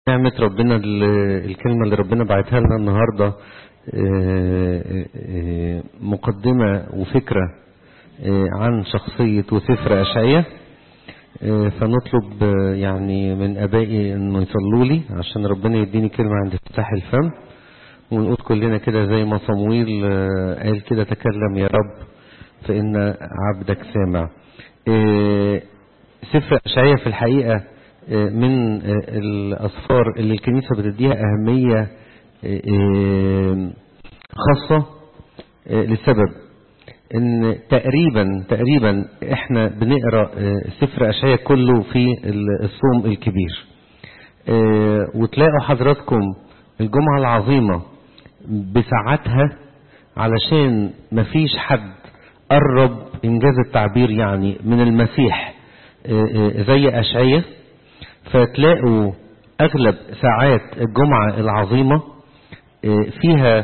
نعمة ربنا الكلمة اللي ربنا بعتها لنا النهاردة مقدمة وفكرة عن شخصية وسفر أشعية فنطلب يعني من أبائي أنه يصلوا لي عشان ربنا يديني كلمة عند افتتاح الفم ونقول كلنا كده زي ما صمويل قال كده تكلم يا رب فإن عبدك سامع سفر أشعية في الحقيقة من الأصفار اللي الكنيسة بتديها أهمية خاصة لسبب ان تقريبا تقريبا احنا بنقرا سفر اشعياء كله في الصوم الكبير وتلاقوا حضراتكم الجمعة العظيمة بساعتها علشان مفيش حد قرب انجاز التعبير يعني من المسيح زي اشعياء فتلاقوا اغلب ساعات الجمعة العظيمة فيها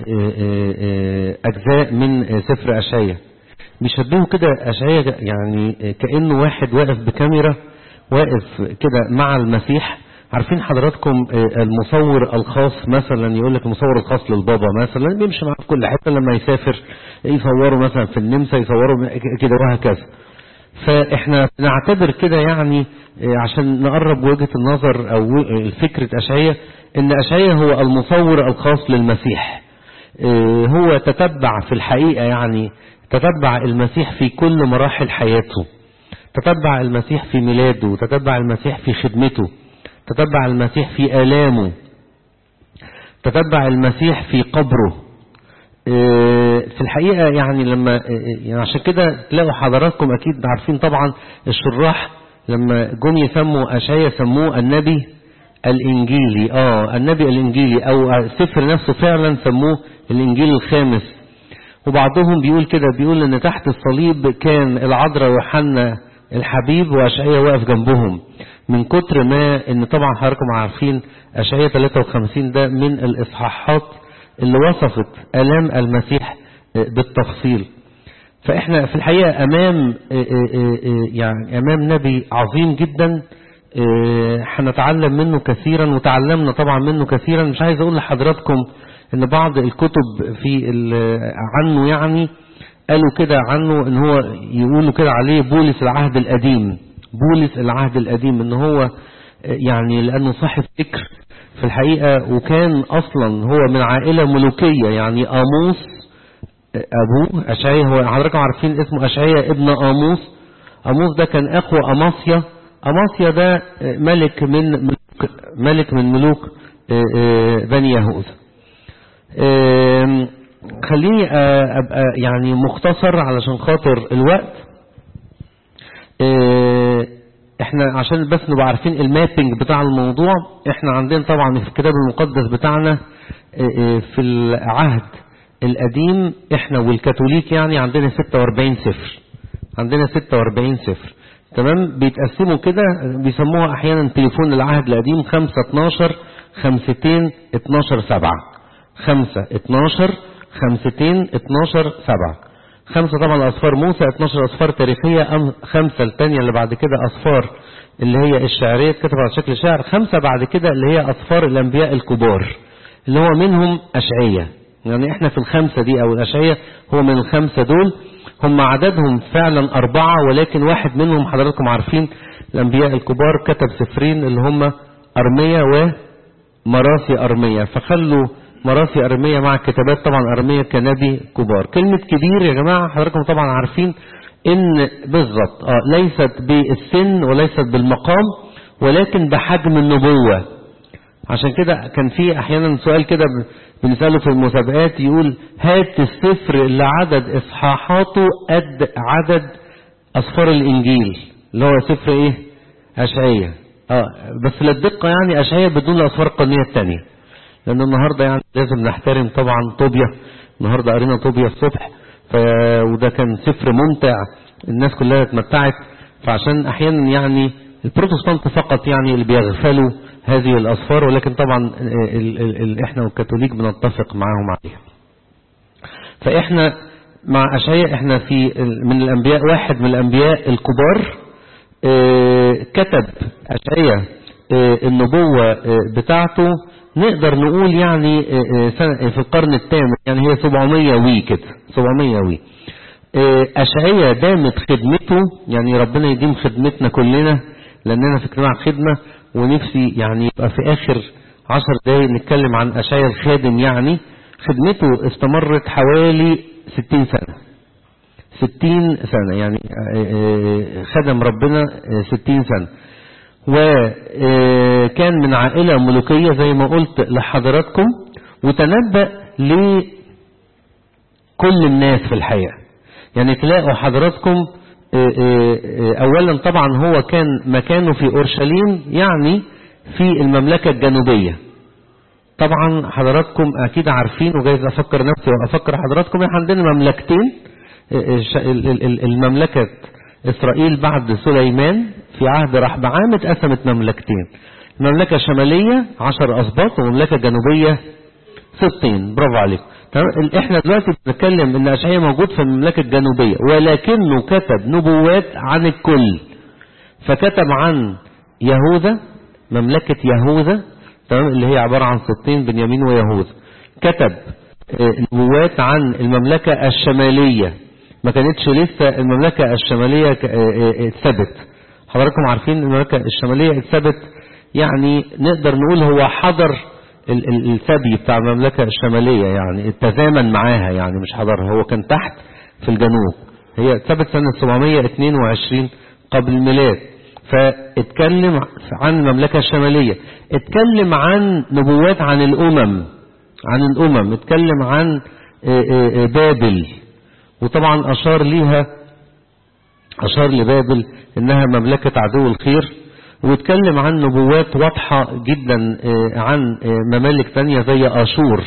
أجزاء من سفر أشعية بيشبهوا كده أشعية يعني كأنه واحد واقف بكاميرا واقف كده مع المسيح عارفين حضراتكم المصور الخاص مثلا يقول لك المصور الخاص للبابا مثلا بيمشي معاه في كل حتة لما يسافر يصوروا مثلا في النمسا يصوروا كده وهكذا فاحنا نعتبر كده يعني عشان نقرب وجهة النظر او فكرة أشعية ان أشعية هو المصور الخاص للمسيح هو تتبع في الحقيقة يعني تتبع المسيح في كل مراحل حياته تتبع المسيح في ميلاده تتبع المسيح في خدمته تتبع المسيح في آلامه تتبع المسيح في قبره في الحقيقة يعني لما يعني عشان كده تلاقوا حضراتكم أكيد عارفين طبعا الشراح لما جم يسموا أشعيا سموه النبي الإنجيلي آه النبي الإنجيلي أو السفر نفسه فعلا سموه الإنجيل الخامس وبعضهم بيقول كده بيقول إن تحت الصليب كان العذراء ويوحنا الحبيب وأشعيا واقف جنبهم من كتر ما إن طبعا حضراتكم عارفين أشعيا 53 ده من الإصحاحات اللي وصفت آلام المسيح بالتفصيل فإحنا في الحقيقة أمام يعني أمام نبي عظيم جدا هنتعلم منه كثيرا وتعلمنا طبعا منه كثيرا مش عايز اقول لحضراتكم ان بعض الكتب في عنه يعني قالوا كده عنه ان هو يقولوا كده عليه بولس العهد القديم بولس العهد القديم ان هو يعني لانه صاحب فكر في الحقيقة وكان اصلا هو من عائلة ملوكية يعني اموس ابوه اشعيا هو حضراتكم عارفين اسمه اشعيا ابن اموس اموس ده كان اخو اماسيا أماسيا ده ملك من ملوك ملك من ملوك بني يهوذا خليني أبقى يعني مختصر علشان خاطر الوقت احنا عشان بس نبقى عارفين المابينج بتاع الموضوع احنا عندنا طبعا في الكتاب المقدس بتاعنا في العهد القديم احنا والكاثوليك يعني عندنا 46 سفر عندنا 46 سفر تمام بيتقسموا كده بيسموها احيانا تليفون العهد القديم 5 12 5 12 7 5 12 5 12 7 خمسة طبعا أصفار موسى 12 أصفار تاريخية أم خمسة الثانية اللي بعد كده أصفار اللي هي الشعرية اتكتب على شكل شعر خمسة بعد كده اللي هي أصفار الأنبياء الكبار اللي هو منهم أشعية يعني احنا في الخمسة دي أو الأشعية هو من الخمسة دول هم عددهم فعلا أربعة ولكن واحد منهم حضراتكم عارفين الأنبياء الكبار كتب سفرين اللي هم أرمية ومراسي أرمية فخلوا مراسي أرمية مع كتابات طبعا أرمية كنبي كبار كلمة كبير يا جماعة حضراتكم طبعا عارفين إن بالضبط آه ليست بالسن وليست بالمقام ولكن بحجم النبوة عشان كده كان في أحيانا سؤال كده بنسأله في المسابقات يقول هات السفر اللي عدد إصحاحاته قد عدد أصفار الإنجيل اللي هو سفر إيه أشعية آه بس للدقة يعني أشعية بدون الأصفار القانونية الثانية لأن النهاردة يعني لازم نحترم طبعا طوبيا النهاردة قرينا طوبيا الصبح ف... وده كان سفر ممتع الناس كلها اتمتعت فعشان أحيانا يعني البروتستانت فقط يعني اللي بيغفلوا هذه الأصفار ولكن طبعا ال ال ال احنا والكاثوليك بنتفق معاهم عليها فاحنا مع أشعياء احنا في من الأنبياء واحد من الأنبياء الكبار اه كتب أشعياء النبوة بتاعته نقدر نقول يعني في القرن الثامن يعني هي 700 وي كده 700 وي أشعية دامت خدمته يعني ربنا يديم خدمتنا كلنا لأننا في اجتماع خدمة ونفسي يعني يبقى في آخر عشر دقايق نتكلم عن أشعية الخادم يعني خدمته استمرت حوالي 60 سنة 60 سنة يعني خدم ربنا 60 سنة وكان من عائلة ملوكية زي ما قلت لحضراتكم وتنبأ لكل الناس في الحياة يعني تلاقوا حضراتكم أولا طبعا هو كان مكانه في أورشليم يعني في المملكة الجنوبية طبعا حضراتكم أكيد عارفين وجايز أفكر نفسي وأفكر حضراتكم احنا عندنا مملكتين المملكة إسرائيل بعد سليمان في عهد رحبعام اتقسمت مملكتين المملكة الشمالية عشر أسباط ومملكة جنوبية ستين برافو عليكم احنا دلوقتي بنتكلم ان اشعياء موجود في المملكة الجنوبية ولكنه كتب نبوات عن الكل فكتب عن يهوذا مملكة يهوذا تمام اللي هي عبارة عن ستين بنيامين ويهوذا كتب نبوات عن المملكة الشمالية ما كانتش لسه المملكة الشمالية اتثبت حضراتكم عارفين المملكة الشمالية اتثبت يعني نقدر نقول هو حضر الثبي بتاع المملكة الشمالية يعني التزامن معاها يعني مش حضرها هو كان تحت في الجنوب هي اتثبت سنة 722 قبل الميلاد فاتكلم عن المملكة الشمالية اتكلم عن نبوات عن الأمم عن الأمم اتكلم عن بابل وطبعا أشار ليها أشار لبابل إنها مملكة عدو الخير واتكلم عن نبوات واضحة جدا عن ممالك تانية زي أشور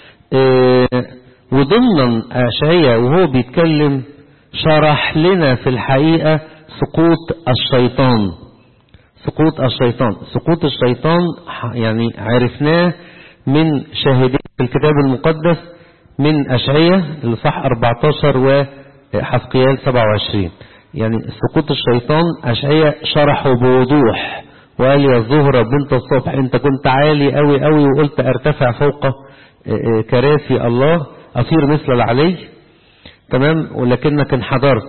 وضمن أشعية وهو بيتكلم شرح لنا في الحقيقة سقوط الشيطان سقوط الشيطان سقوط الشيطان يعني عرفناه من شاهدين في الكتاب المقدس من أشعية الصح 14 وحسقيال 27 يعني سقوط الشيطان أشعية شرحه بوضوح وقال يا زهرة بنت الصبح انت كنت عالي قوي قوي وقلت ارتفع فوق كراسي الله أصير مثل العلي تمام ولكنك انحدرت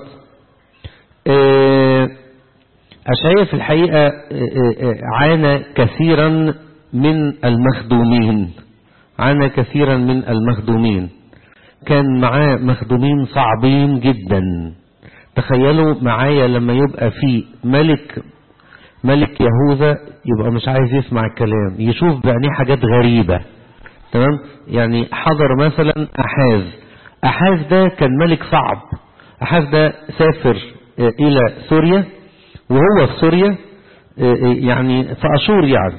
أشعية في الحقيقة عانى كثيرا من المخدومين عانى كثيرا من المخدومين كان معاه مخدومين صعبين جدا تخيلوا معايا لما يبقى في ملك ملك يهوذا يبقى مش عايز يسمع الكلام يشوف بعينيه حاجات غريبة تمام يعني حضر مثلا أحاز أحاز ده كان ملك صعب أحاز ده سافر إلى سوريا وهو في سوريا يعني في أشور يعني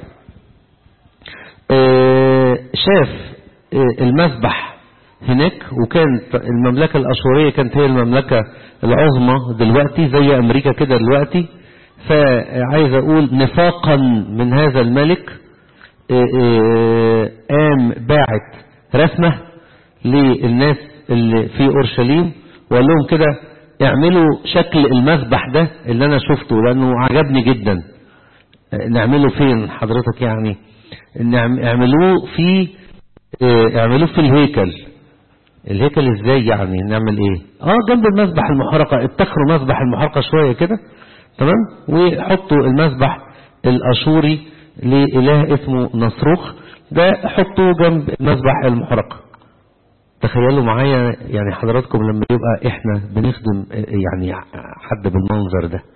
شاف المذبح هناك وكانت المملكة الأشورية كانت هي المملكة العظمى دلوقتي زي أمريكا كده دلوقتي فعايز أقول نفاقا من هذا الملك قام باعت رسمة للناس اللي في أورشليم وقال لهم كده اعملوا شكل المذبح ده اللي أنا شفته لأنه عجبني جدا نعمله فين حضرتك يعني اعملوه في اعملوه في الهيكل الهيكل ازاي يعني نعمل ايه اه جنب المذبح المحرقة ابتكروا مذبح المحرقة شوية كده تمام وحطوا المذبح الاشوري لإله اسمه نصروخ ده حطوه جنب المذبح المحرقة تخيلوا معايا يعني حضراتكم لما يبقى احنا بنخدم يعني حد بالمنظر ده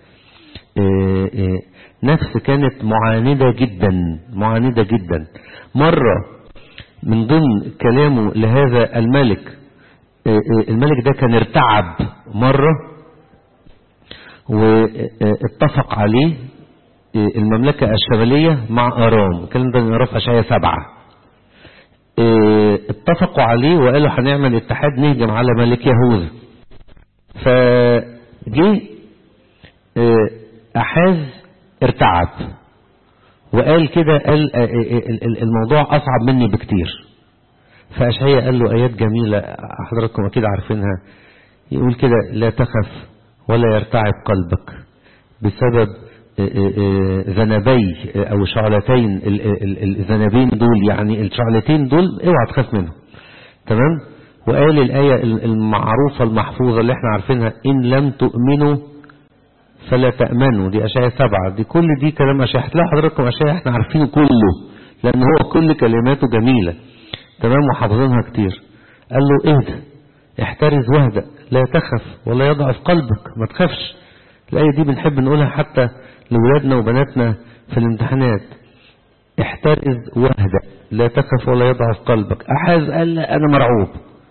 نفس كانت معاندة جدا معاندة جدا مرة من ضمن كلامه لهذا الملك الملك ده كان ارتعب مرة واتفق عليه المملكة الشمالية مع أرام الكلام ده نعرف أشعية سبعة اتفقوا عليه وقالوا هنعمل اتحاد نهجم على ملك يهوذا فجه أحاز ارتعب وقال كده قال الموضوع أصعب مني بكتير فأشعية قال له آيات جميلة حضراتكم أكيد عارفينها يقول كده لا تخف ولا يرتعب قلبك بسبب ذنبي او شعلتين الذنبين دول يعني الشعلتين دول اوعى تخاف منهم تمام وقال الآية المعروفة المحفوظة اللي احنا عارفينها إن لم تؤمنوا فلا تأمنوا دي أشياء سبعة دي كل دي كلام أشياء هتلاقوا حضراتكم أشياء احنا عارفينه كله لأن هو كل كلماته جميلة تمام وحافظينها كتير قال له اهدى احترز واهدأ لا تخف ولا يضعف قلبك ما تخافش الآية دي بنحب نقولها حتى لولادنا وبناتنا في الامتحانات احترز واهدأ لا تخف ولا يضعف قلبك أحاز قال أنا مرعوب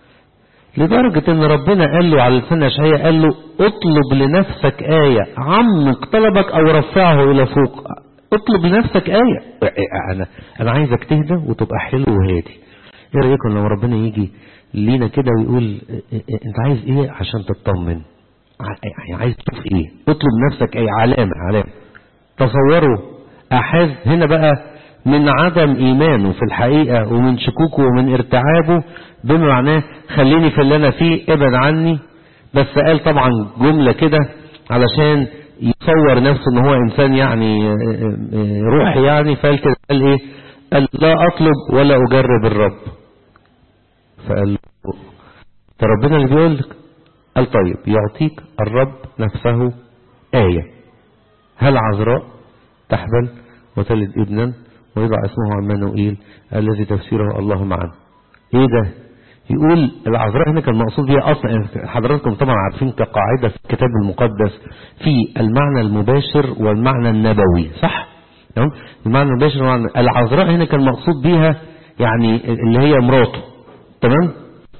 لدرجة ان ربنا قال له على لسان اشعياء قال له اطلب لنفسك آية عمق طلبك او رفعه الى فوق اطلب لنفسك آية انا انا عايزك تهدى وتبقى حلو وهادي ايه رأيكم لما ربنا يجي لينا كده ويقول انت عايز ايه عشان تطمن يعني عايز تشوف ايه اطلب نفسك اي علامة علامة تصوروا احاز هنا بقى من عدم ايمانه في الحقيقة ومن شكوكه ومن ارتعابه بما معناه خليني في اللي انا فيه ابعد عني بس قال طبعا جملة كده علشان يصور نفسه ان هو انسان يعني روحي يعني فقال كده قال ايه قال لا اطلب ولا اجرب الرب فقال له ده ربنا اللي بيقول لك قال طيب يعطيك الرب نفسه آية هل عذراء تحبل وتلد ابنا ويضع اسمه عمانوئيل الذي تفسيره الله معنا ايه ده يقول العذراء هنا كان مقصود بيها اصلا حضراتكم طبعا عارفين كقاعدة في الكتاب المقدس في المعنى المباشر والمعنى النبوي صح تمام المعنى المباشر والمعنى العذراء هنا كان مقصود بيها يعني اللي هي مراته تمام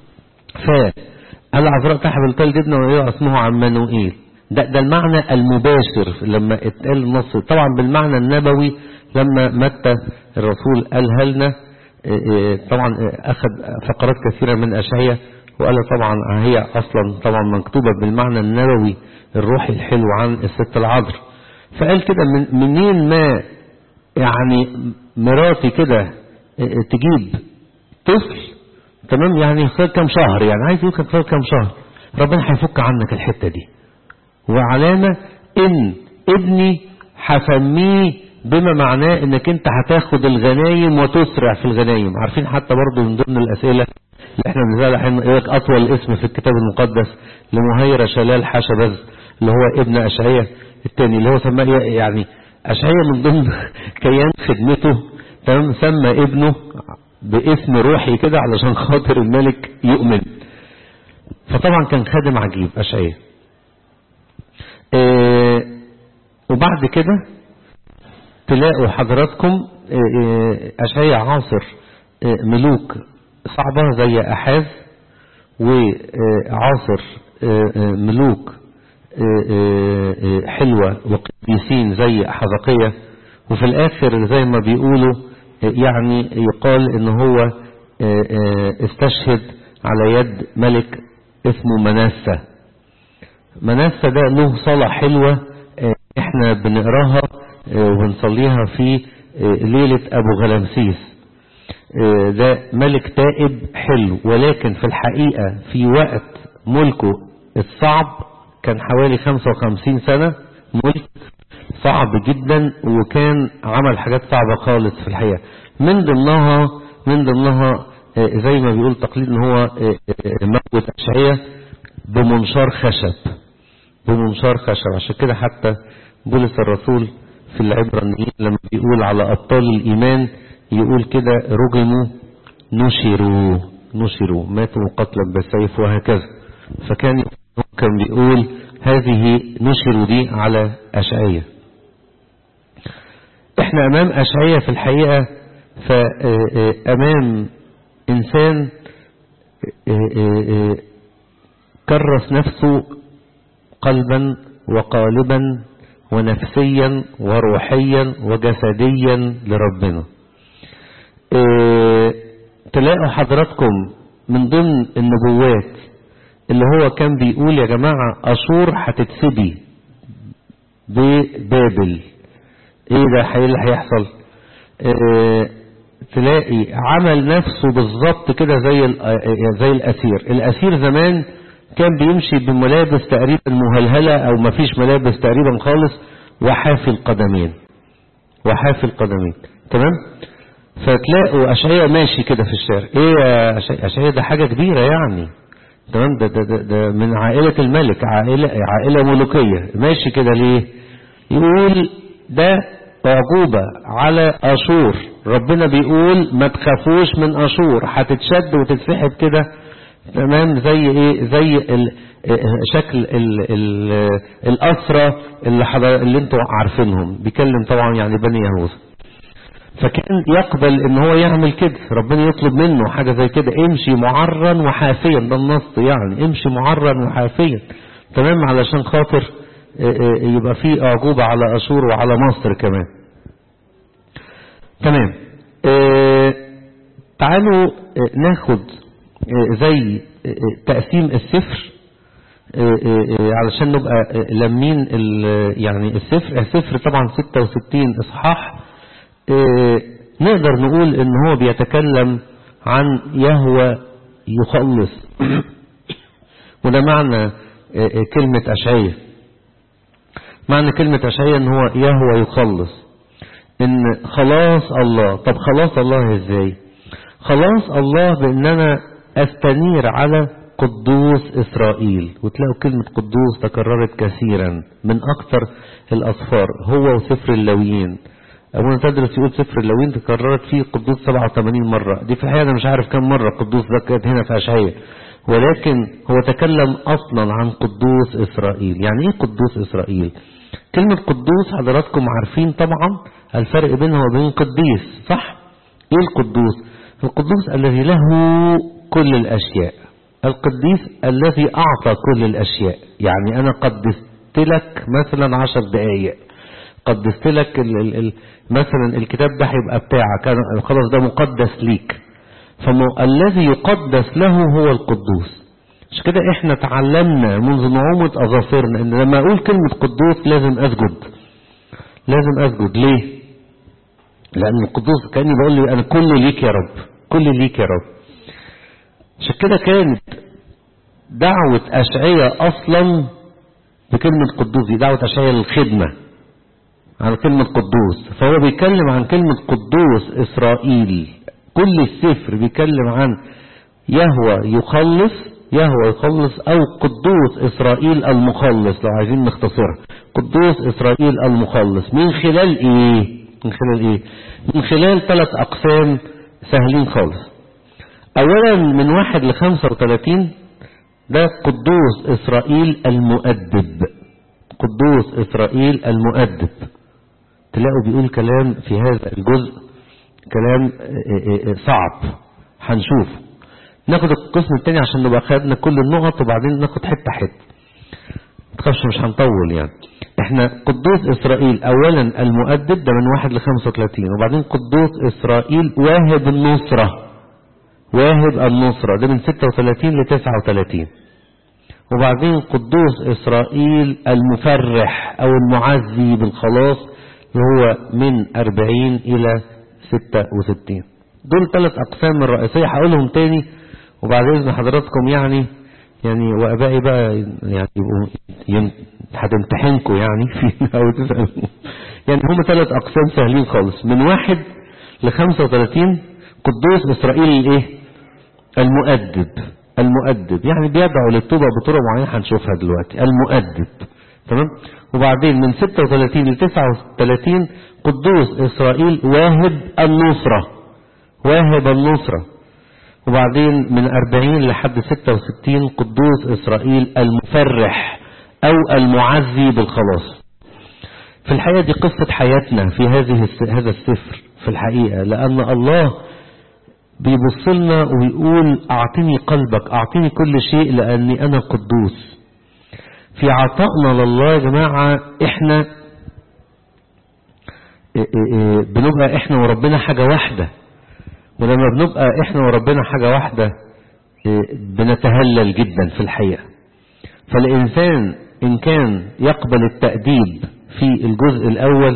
فالعذراء تحمل تلد ابنه ويضع اسمه عمانوئيل ده ده المعنى المباشر لما اتقال النص طبعا بالمعنى النبوي لما متى الرسول قالها لنا طبعا أخذ فقرات كثيرة من أشعية وقال طبعا هي أصلا طبعا مكتوبة بالمعنى النبوي الروحي الحلو عن الست العذر فقال كده من منين ما يعني مراتي كده تجيب طفل تمام يعني خلال كام شهر يعني عايز يقول خلال كام شهر ربنا هيفك عنك الحتة دي وعلامة ان ابني هسميه بما معناه انك انت هتاخد الغنايم وتسرع في الغنايم عارفين حتى برضو من ضمن الاسئلة اللي احنا بنزال احنا يقول لك اطول اسم في الكتاب المقدس لمهيرة شلال حشبز اللي هو ابن اشعية التاني اللي هو سماه يعني اشعية من ضمن كيان خدمته تمام سمى ابنه باسم روحي كده علشان خاطر الملك يؤمن فطبعا كان خادم عجيب اشعية اه وبعد كده تلاقوا حضراتكم أشعية عاصر ملوك صعبة زي أحاز وعاصر ملوك حلوة وقديسين زي حزقية وفي الآخر زي ما بيقولوا يعني يقال ان هو استشهد على يد ملك اسمه مناسة مناسة ده له صلاة حلوة احنا بنقراها ونصليها في ليلة أبو غلمسيس ده ملك تائب حلو ولكن في الحقيقة في وقت ملكه الصعب كان حوالي 55 سنة ملك صعب جدا وكان عمل حاجات صعبة خالص في الحقيقة من ضمنها من ضمنها زي ما بيقول تقليد ان هو موت أشعية بمنشار خشب بمنشار خشب عشان كده حتى بولس الرسول في العبرانيين لما بيقول على أبطال الإيمان يقول كده رجموا نشروا نشروا ماتوا قتلا بالسيف وهكذا فكان كان بيقول هذه نشروا دي على أشعية احنا أمام أشعية في الحقيقة فأمام إنسان كرس نفسه قلبا وقالبا ونفسيا وروحيا وجسديا لربنا اه تلاقوا حضراتكم من ضمن النبوات اللي هو كان بيقول يا جماعة أشور هتتسبي ببابل ايه ده ايه اللي هيحصل اه تلاقي عمل نفسه بالظبط كده زي زي الاسير الاسير زمان كان بيمشي بملابس تقريبا مهلهلة او مفيش ملابس تقريبا خالص وحافي القدمين وحافي القدمين تمام فتلاقوا أشعية ماشي كده في الشارع ايه يا أشعية أشعية ده حاجة كبيرة يعني تمام ده, ده, ده, ده من عائلة الملك عائلة, عائلة ملوكية ماشي كده ليه يقول ده عقوبة على أشور ربنا بيقول ما تخافوش من أشور هتتشد وتتسحب كده تمام زي ايه زي ال شكل ال ال الأسرة اللي, حضر اللي انتوا عارفينهم بيكلم طبعا يعني بني يهوذا فكان يقبل ان هو يعمل كده ربنا يطلب منه حاجة زي كده امشي معرا وحافيا ده النص يعني امشي معرا وحافيا تمام علشان خاطر يبقى في عقوبة على أشور وعلى مصر كمان تمام اه تعالوا اه ناخد اه زي تقسيم السفر علشان نبقى لمين يعني السفر السفر طبعا 66 اصحاح نقدر نقول ان هو بيتكلم عن يهوى يخلص وده معنى كلمة أشعية معنى كلمة أشعية ان هو يهوى يخلص ان خلاص الله طب خلاص الله ازاي خلاص الله بان انا استنير على قدوس إسرائيل وتلاقوا كلمة قدوس تكررت كثيرا من أكثر الأصفار هو وسفر اللويين أولا تدرس يقول سفر اللويين تكررت فيه قدوس 87 مرة دي في الحقيقة أنا مش عارف كم مرة قدوس ده كانت هنا في أشعية ولكن هو تكلم أصلا عن قدوس إسرائيل يعني إيه قدوس إسرائيل كلمة قدوس حضراتكم عارفين طبعا الفرق بينها وبين قديس صح إيه القدوس القدوس الذي له كل الأشياء القديس الذي أعطى كل الأشياء يعني أنا قدست لك مثلا عشر دقايق قدست لك ال ال ال مثلا الكتاب ده هيبقى بتاعك خلاص ده مقدس ليك فالذي يقدس له هو القدوس مش كده احنا تعلمنا منذ نعومة أظافرنا ان لما اقول كلمة قدوس لازم اسجد لازم اسجد ليه لان القدوس كأني بقول لي انا كل ليك يا رب كل ليك يا رب عشان كده كانت دعوة أشعية أصلا بكلمة قدوس دي دعوة أشعية للخدمة عن كلمة قدوس فهو بيتكلم عن كلمة قدوس إسرائيل كل السفر بيتكلم عن يهوى يخلص يهوى يخلص أو قدوس إسرائيل المخلص لو عايزين نختصرها قدوس إسرائيل المخلص من خلال إيه من خلال إيه من خلال ثلاث أقسام سهلين خالص اولا من واحد لخمسة وثلاثين ده قدوس اسرائيل المؤدب قدوس اسرائيل المؤدب تلاقوا بيقول كلام في هذا الجزء كلام صعب هنشوف ناخد القسم الثاني عشان نبقى خدنا كل النقط وبعدين ناخد حتة حتة تخافش مش هنطول يعني احنا قدوس اسرائيل اولا المؤدب ده من واحد لخمسة وثلاثين وبعدين قدوس اسرائيل واهب النصره واهب النصرة ده من 36 ل 39 وبعدين قدوس إسرائيل المفرح أو المعزي بالخلاص اللي هو من 40 إلى 66 دول ثلاث أقسام الرئيسية هقولهم تاني وبعد إذن حضراتكم يعني يعني وأبائي بقى يعني يبقوا هتمتحنكم يعني في أو تسألوا يعني هم ثلاث أقسام سهلين خالص من واحد ل 35 قدوس إسرائيل الإيه؟ المؤدب المؤدب يعني بيدعو للتوبة بطرق معينة هنشوفها دلوقتي المؤدب تمام وبعدين من 36 ل 39 قدوس إسرائيل واهب النصرة واهب النصرة وبعدين من 40 لحد 66 قدوس إسرائيل المفرح أو المعزي بالخلاص في الحقيقة دي قصة حياتنا في هذه هذا السفر في الحقيقة لأن الله بيبص لنا ويقول أعطني قلبك أعطني كل شيء لأني أنا قدوس في عطائنا لله يا جماعة إحنا بنبقى إحنا وربنا حاجة واحدة ولما بنبقى إحنا وربنا حاجة واحدة بنتهلل جدا في الحقيقة فالإنسان إن كان يقبل التأديب في الجزء الأول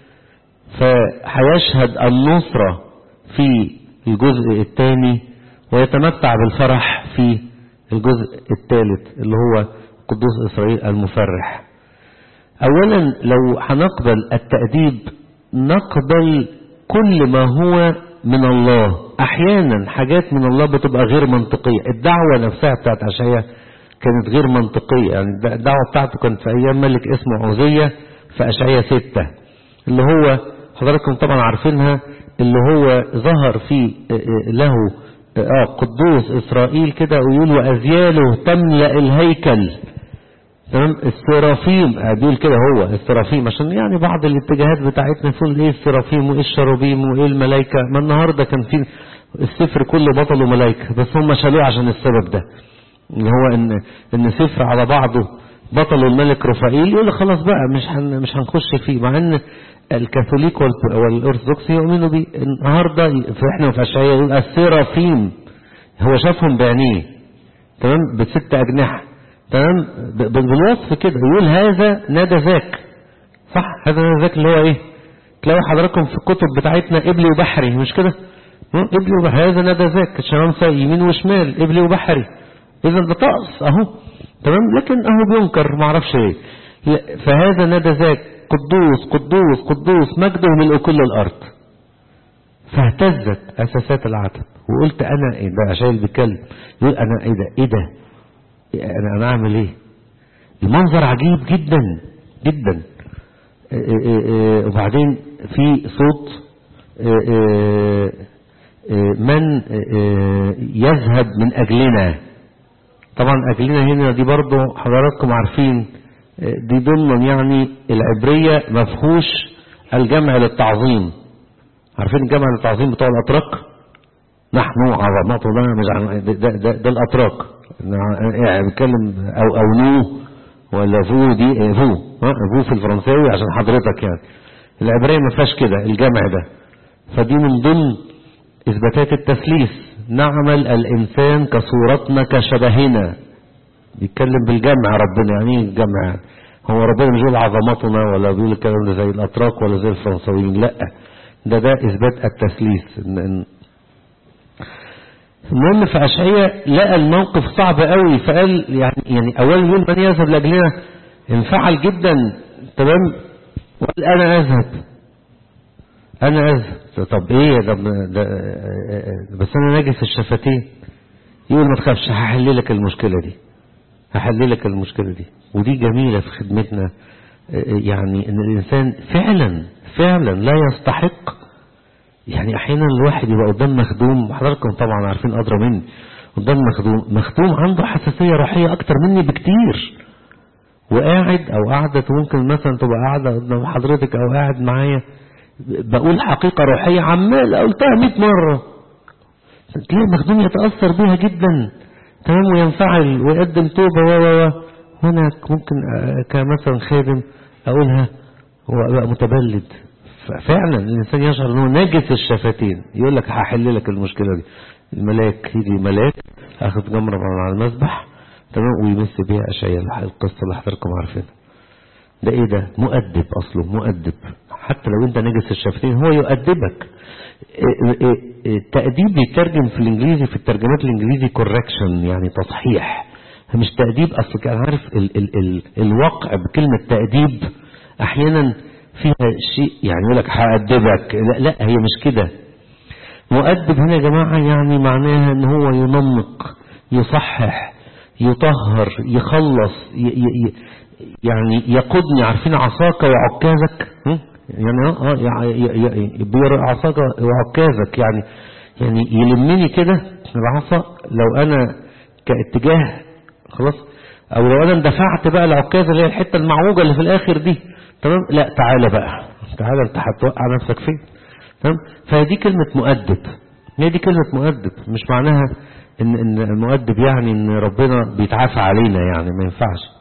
فهيشهد النصرة في الجزء الثاني ويتمتع بالفرح في الجزء الثالث اللي هو قدوس إسرائيل المفرح اولا لو هنقبل التأديب نقبل كل ما هو من الله احيانا حاجات من الله بتبقى غير منطقية الدعوة نفسها بتاعت عشية كانت غير منطقية يعني الدعوة بتاعته كانت في ايام ملك اسمه عوزية في اشعية ستة اللي هو حضراتكم طبعا عارفينها اللي هو ظهر في له اه قدوس اسرائيل كده ويقول وازياله تملأ الهيكل تمام السرافيم بيقول كده هو السرافيم عشان يعني بعض الاتجاهات بتاعتنا تقول ايه السرافيم وايه الشرابيم وايه الملائكة ما النهاردة كان في السفر كله بطل وملائكة بس هم شالوه عشان السبب ده اللي هو ان ان سفر على بعضه بطل الملك رفائيل يقول خلاص بقى مش هن مش هنخش فيه مع ان الكاثوليك والارثوذكس يؤمنوا بيه النهارده احنا في اشعياء يقول السرافيم هو شافهم بعينيه تمام بست اجنحه تمام بالوصف كده يقول هذا نادى ذاك صح هذا نادى ذاك اللي هو ايه تلاقوا حضراتكم في الكتب بتاعتنا قبلي وبحري مش كده قبلي وبحري هذا نادى ذاك شمامسة يمين وشمال قبلي وبحري اذا ده طقس اهو تمام لكن اهو بينكر معرفش ايه فهذا نادى ذاك قدوس قدوس قدوس مجده ملء كل الارض فاهتزت اساسات العتب وقلت انا ايه ده عشان بيتكلم يقول انا ايه ده ايه ده انا انا اعمل ايه المنظر عجيب جدا جدا وبعدين في صوت من يذهب من اجلنا طبعا اجلنا هنا دي برضو حضراتكم عارفين دي ضمن يعني العبرية مفهوش الجمع للتعظيم عارفين الجمع للتعظيم بتوع الاتراك نحن عظمتنا مش ده, ده, ده, ده الاتراك يعني بيتكلم او او نو ولا فو دي فو ها فو في الفرنساوي عشان حضرتك يعني العبريه ما فيهاش كده الجمع ده فدي من ضمن اثباتات التثليث نعمل الانسان كصورتنا كشبهنا بيتكلم بالجمع ربنا يعني ايه الجمع يعني هو ربنا مش بيقول عظمتنا ولا بيقول الكلام ده زي الاتراك ولا زي الفرنساويين لا ده ده اثبات التثليث ان, إن المهم في أشعية لقى الموقف صعب قوي فقال يعني يعني أولا يقول من يذهب لأجلنا انفعل جدا تمام وقال أنا أذهب أنا أذهب طب إيه ده, ده بس أنا ناجي في الشفتين يقول ما تخافش هحل لك المشكلة دي هحل لك المشكلة دي ودي جميلة في خدمتنا يعني ان الانسان فعلا فعلا لا يستحق يعني احيانا الواحد يبقى قدام مخدوم حضراتكم طبعا عارفين ادرى مني قدام مخدوم مخدوم عنده حساسيه روحيه اكتر مني بكتير وقاعد او قاعده ممكن مثلا تبقى قاعده قدام حضرتك او قاعد معايا بقول حقيقه روحيه عمال قلتها 100 مره تلاقي المخدوم يتاثر بيها جدا تمام وينفعل ويقدم توبه و و هنا ممكن كمثلا خادم اقولها هو بقى متبلد فعلا الانسان يشعر انه ناجس الشفتين يقول لك هحل لك المشكله دي الملاك يجي ملاك اخذ جمره من على المسبح تمام ويمس بيها اشياء القصه اللي حضراتكم عارفينها ده ايه ده مؤدب اصله مؤدب حتى لو انت ناجس الشفتين هو يؤدبك التأديب بيترجم في الانجليزي في الترجمات الانجليزي كوركشن يعني تصحيح مش تأديب اصل كان عارف ال ال ال الوقع بكلمة تأديب احيانا فيها شيء يعني يقول لك هأدبك لا, لا هي مش كده مؤدب هنا يا جماعة يعني معناها ان هو ينمق يصحح يطهر يخلص ي ي يعني يقودني عارفين عصاك وعكازك يعني اه عصاك وعكازك يعني يعني يلمني كده العصا لو انا كاتجاه خلاص او لو انا اندفعت بقى العكازه اللي هي الحته المعوجه اللي في الاخر دي تمام لا تعالى بقى تعالى انت هتوقع نفسك فين تمام فدي كلمه مؤدب هي دي كلمه مؤدب مش معناها ان ان المؤدب يعني ان ربنا بيتعافى علينا يعني ما ينفعش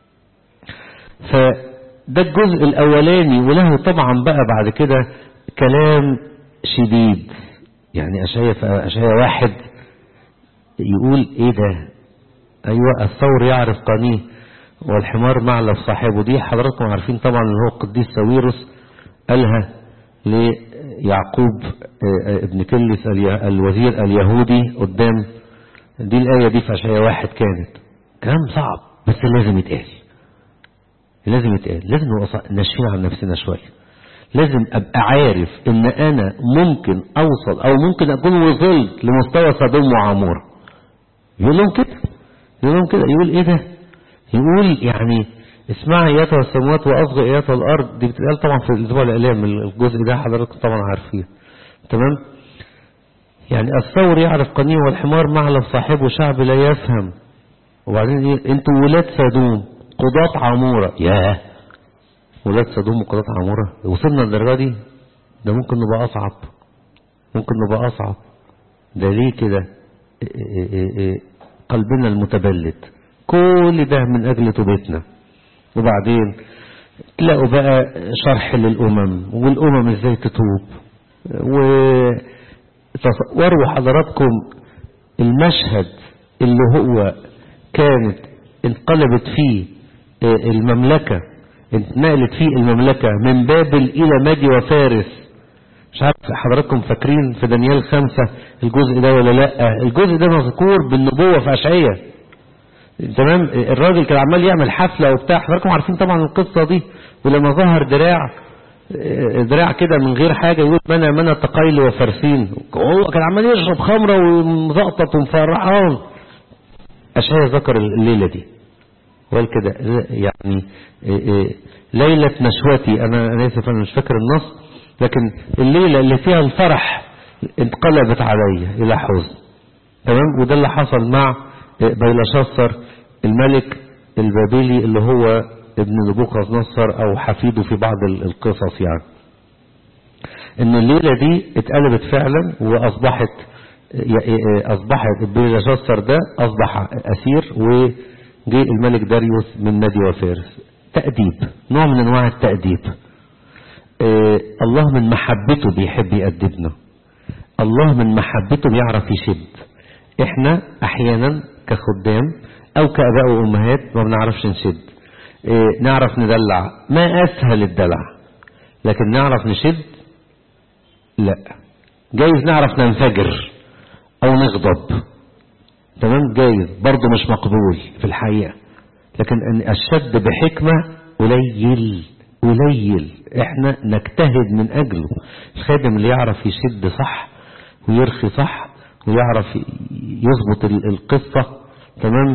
فده الجزء الاولاني وله طبعا بقى بعد كده كلام شديد يعني اشعيا اشعيا واحد يقول ايه ده ايوه الثور يعرف قانيه والحمار معلف صاحبه دي حضراتكم عارفين طبعا اللي هو القديس ساويرس قالها ليعقوب ابن كلس الوزير اليهودي قدام دي الآية دي في أشعياء واحد كانت كلام صعب بس لازم يتقال لازم يتقال لازم نبقى ناشفين عن نفسنا شوية لازم ابقى عارف ان انا ممكن اوصل او ممكن اكون وصلت لمستوى صدوم وعمورة يقول لهم كده يقول لهم كده يقول ايه ده يقول يعني اسمعي اياتها السماوات واصغي اياتها الارض دي بتتقال طبعا في الاسبوع الاعلام الجزء ده حضراتكم طبعا عارفين تمام يعني الثور يعرف قنيه والحمار معلم صاحبه شعب لا يفهم وبعدين ايه انتوا ولاد سدوم قضاة عمورة ياه ولاد سدوم وقضاة عمورة وصلنا للدرجة دي ده ممكن نبقى أصعب ممكن نبقى أصعب ده ليه كده إيه إيه إيه قلبنا المتبلد كل ده من أجل توبتنا وبعدين تلاقوا بقى شرح للأمم والأمم ازاي تتوب وتصوروا حضراتكم المشهد اللي هو كانت انقلبت فيه المملكة اتنقلت فيه المملكة من بابل إلى مادي وفارس مش عارف حضراتكم فاكرين في دانيال خمسة الجزء ده ولا لا الجزء ده مذكور بالنبوة في أشعية تمام الراجل كان عمال يعمل حفلة وبتاع حضراتكم عارفين طبعا القصة دي ولما ظهر دراع دراع كده من غير حاجة يقول منى منى تقيل وفرسين هو كان عمال يشرب خمرة ومزقطط ومفرحان أشعية ذكر الليلة دي وقال كده يعني ليلة نشوتي أنا أنا آسف أنا مش فاكر النص لكن الليلة اللي فيها الفرح انقلبت عليا إلى حزن تمام وده اللي حصل مع بيلشصر الملك البابلي اللي هو ابن نبوخذ نصر أو حفيده في بعض القصص يعني إن الليلة دي اتقلبت فعلا وأصبحت أصبحت بيلشصر ده أصبح أسير و جه الملك داريوس من مادي وفارس تأديب نوع من انواع التأديب آه الله من محبته بيحب يأدبنا الله من محبته بيعرف يشد احنا احيانا كخدام او كاباء وامهات ما بنعرفش نشد آه نعرف ندلع ما اسهل الدلع لكن نعرف نشد لا جايز نعرف ننفجر او نغضب تمام جايز برضه مش مقبول في الحقيقة لكن أن الشد بحكمة قليل قليل احنا نجتهد من أجله الخادم اللي يعرف يشد صح ويرخي صح ويعرف يظبط القصة تمام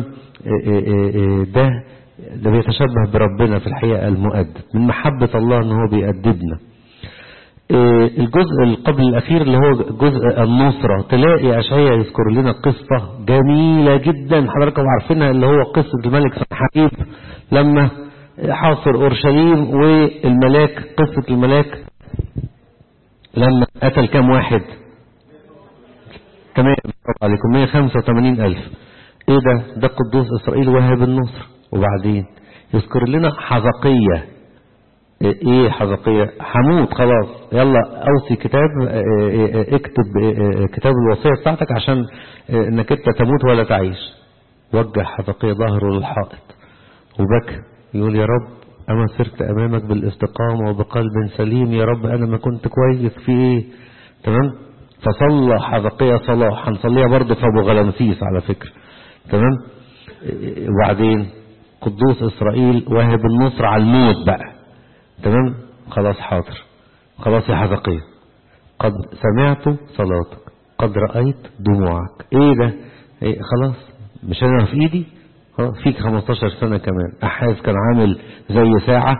ده ده بيتشبه بربنا في الحقيقة المؤدب من محبة الله ان هو بيأدبنا الجزء القبل الأخير اللي هو جزء النصرة تلاقي أشعية يذكر لنا قصة جميلة جدا حضراتكم عارفينها اللي هو قصة الملك سنحاريب لما حاصر أورشليم والملاك قصة الملاك لما قتل كام واحد تمام عليكم 185 ألف ايه ده ده قدوس إسرائيل وهب النصر وبعدين يذكر لنا حزقية ايه حزقية حموت خلاص يلا اوصي كتاب اكتب كتاب الوصية بتاعتك عشان انك انت تموت ولا تعيش وجه حزقية ظهره للحائط وبكى يقول يا رب اما سرت امامك بالاستقامة وبقلب سليم يا رب انا ما كنت كويس في ايه تمام فصلى حزقية صلاة هنصليها برضه في ابو غلمسيس على فكرة تمام وبعدين قدوس اسرائيل واهب النصر على الموت بقى تمام خلاص حاضر خلاص يا حزقية قد سمعت صلاتك قد رأيت دموعك ايه ده إيه خلاص مش انا في ايدي خلاص فيك 15 سنة كمان احاز كان عامل زي ساعة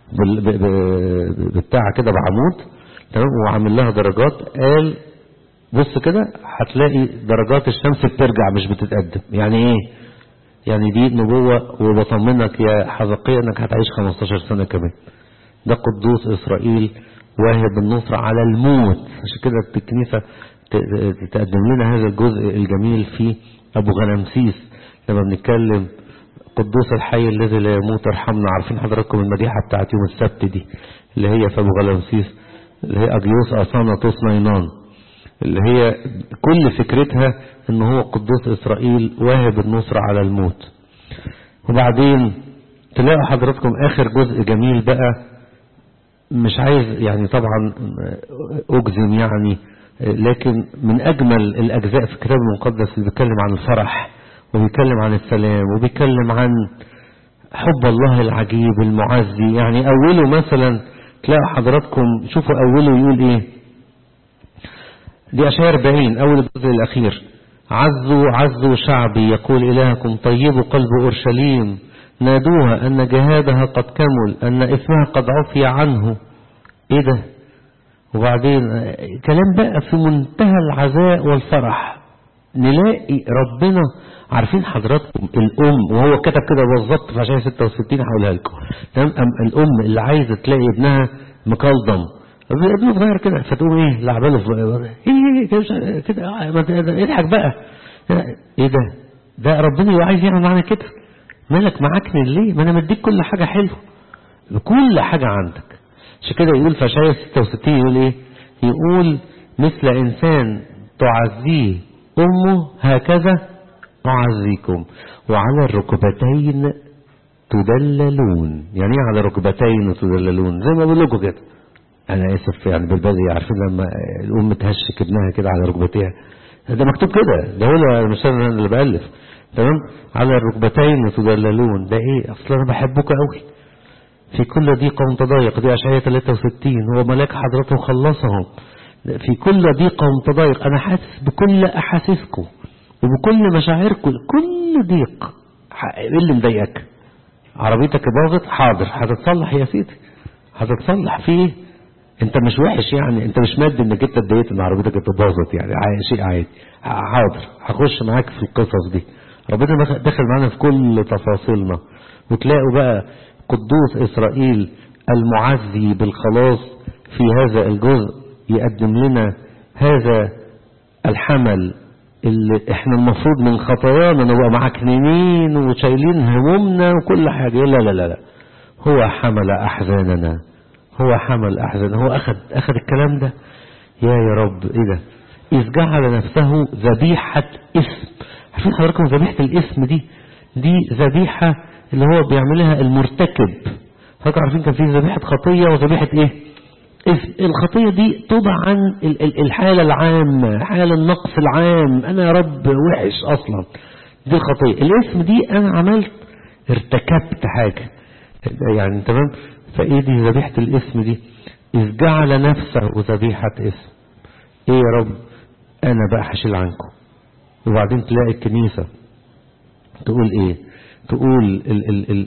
بتاع كده بعمود تمام وعامل لها درجات قال بص كده هتلاقي درجات الشمس بترجع مش بتتقدم يعني ايه يعني دي نبوة وبطمنك يا حزقية انك هتعيش 15 سنة كمان ده قدوس إسرائيل واهب النصر على الموت عشان كده الكنيسة تقدم لنا هذا الجزء الجميل في أبو غنمسيس لما بنتكلم قدوس الحي الذي لا يموت ارحمنا عارفين حضراتكم المديحة بتاعت يوم السبت دي اللي هي في أبو غنمسيس اللي هي أجيوس أصانا توسنينان اللي هي كل فكرتها ان هو قدوس إسرائيل واهب النصر على الموت وبعدين تلاقوا حضراتكم آخر جزء جميل بقى مش عايز يعني طبعا أجزم يعني لكن من أجمل الأجزاء في الكتاب المقدس اللي بيتكلم عن الفرح وبيتكلم عن السلام وبيتكلم عن حب الله العجيب المعزي يعني أوله مثلا تلاقوا حضراتكم شوفوا أوله يقول إيه دي أشعار 40 أول الجزء الأخير عزوا عزوا شعبي يقول إلهكم طيبوا قلب أورشليم نادوها أن جهادها قد كمل أن إثمها قد عفي عنه إيه ده وبعدين كلام بقى في منتهى العزاء والفرح نلاقي ربنا عارفين حضراتكم الأم وهو كتب كده بالظبط في عشان 66 هقولها لكم تمام الأم اللي عايزة تلاقي ابنها مكلضم ابنه صغير كده فتقوم ايه لعباله في كده كده اضحك بقى ايه ده ده ربنا يبقى عايز يعمل معانا كده مالك معاكني ليه ما انا مديك كل حاجة حلوه كل حاجة عندك عشان كده يقول في اشعياء 66 يقول ايه يقول مثل انسان تعزيه امه هكذا أعزيكم وعلى الركبتين تدللون يعني ايه على ركبتين تدللون زي ما بقول لكم كده انا اسف يعني بالبدي عارفين لما الام تهشك ابنها كده على ركبتيها ده مكتوب كده ده هو مش انا اللي بالف تمام على الركبتين تدللون ده ايه اصلا انا بحبك قوي في كل ضيق ومتضايق دي اشعياء 63 هو ملاك حضرته خلصهم في كل ضيق ومتضايق انا حاسس بكل احاسيسكم وبكل مشاعركم كل ضيق ايه اللي مضايقك عربيتك باظت حاضر هتتصلح يا سيدي هتتصلح في ايه انت مش وحش يعني انت مش مادي انك انت اتضايقت ان عربيتك باظت يعني شيء عادي حاضر هخش معاك في القصص دي ربنا دخل معانا في كل تفاصيلنا وتلاقوا بقى قدوس اسرائيل المعزي بالخلاص في هذا الجزء يقدم لنا هذا الحمل اللي احنا المفروض من خطايانا نبقى معكنين وشايلين همومنا وكل حاجة لا لا لا لا هو حمل أحزاننا هو حمل أحزاننا هو أخذ أخذ الكلام ده يا يا رب إيه ده إذ جعل نفسه ذبيحة اسم عارفين حضراتكم ذبيحة الاسم دي دي ذبيحة اللي هو بيعملها المرتكب حضراتكم عارفين كان في ذبيحة خطية وذبيحة إيه الخطية دي توضع عن الحالة العامة حالة النقص العام أنا يا رب وحش أصلا دي الخطية الاسم دي أنا عملت ارتكبت حاجة يعني تمام فإيه دي ذبيحة الاسم دي إذ جعل نفسه ذبيحة اسم إيه يا رب أنا بقى هشيل عنكم وبعدين تلاقي الكنيسة تقول إيه تقول ال ال ال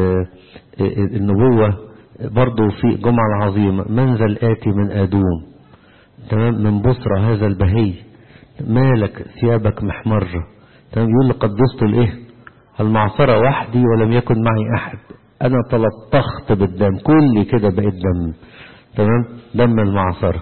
ال النبوة برضو في جمعة العظيمة منزل آتي من آدوم تمام من بصرة هذا البهي مالك ثيابك محمرة تمام يقول لقد دست الايه المعصرة وحدي ولم يكن معي أحد أنا تلطخت بالدم كل كده بقيت دم تمام دم المعصرة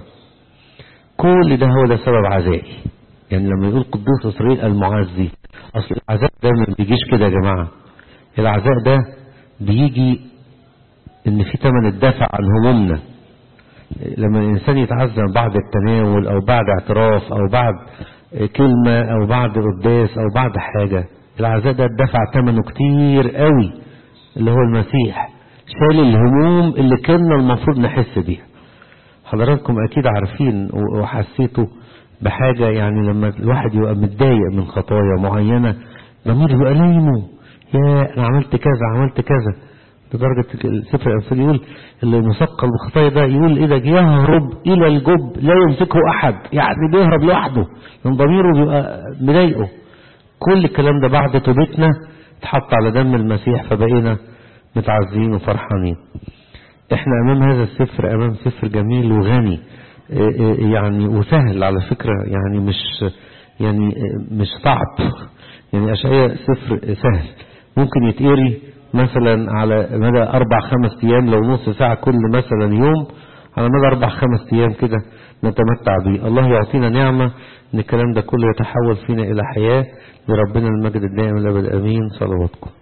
كل ده هو ده سبب عزائي يعني لما يقول قدوس إسرائيل المعزي أصل العزاء ده ما بيجيش كده يا جماعة العزاء ده بيجي ان في ثمن الدافع عن همومنا لما الانسان يتعزم بعد التناول او بعد اعتراف او بعد كلمة او بعد قداس او بعد حاجة العزاء ده الدفع ثمنه كتير قوي اللي هو المسيح شال الهموم اللي كنا المفروض نحس بيها حضراتكم اكيد عارفين وحسيتوا بحاجة يعني لما الواحد يبقى متضايق من خطايا معينة ضميره يبقى لينه يا انا عملت كذا عملت كذا لدرجة سفر الأمثال يقول اللي مثقل بالخطايا ده يقول إذا يهرب إلى الجب لا يمسكه أحد يعني بيهرب لوحده من ضميره بيبقى مضايقه كل الكلام ده بعد توبتنا اتحط على دم المسيح فبقينا متعزين وفرحانين احنا امام هذا السفر امام سفر جميل وغني يعني وسهل على فكرة يعني مش يعني مش صعب يعني اشعياء سفر سهل ممكن يتقري مثلا على مدى أربع خمس أيام لو نص ساعة كل مثلا يوم على مدى أربع خمس أيام كده نتمتع به الله يعطينا نعمة أن الكلام ده كله يتحول فينا إلى حياة لربنا المجد الدائم الأبد أمين صلواتكم